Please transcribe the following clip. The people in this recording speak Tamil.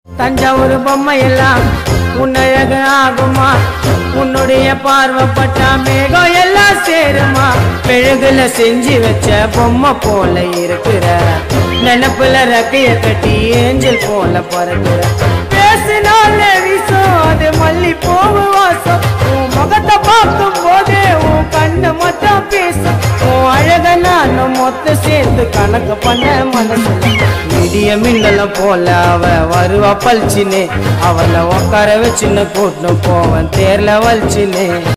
தஞ்சாவூர் பொம்மை எல்லாம் உன்னழக ஆகுமா உன்னுடைய பார்வைப்பட்டா மேகம் எல்லாம் சேருமா மெழுகுல செஞ்சு வச்ச பொம்மை போல இருக்கிற நினப்புல ரக்கைய கட்டி ஏஞ்சல் போல பறக்குற பேசினாலே வீசும் அது மல்லி போவு வாசம் உன் முகத்தை பார்க்கும் போதே உன் கண்ணு மட்டும் பேசும் உன் அழக நானும் மொத்த சேர்த்து கணக்கு பண்ண மனசுல இடிய மின்னலம் போல அவ வருவா பல்ச்சினே அவளை உட்கார வச்சுன்னு கூட்டின்னு போவன் தேர்ல வலிச்சினே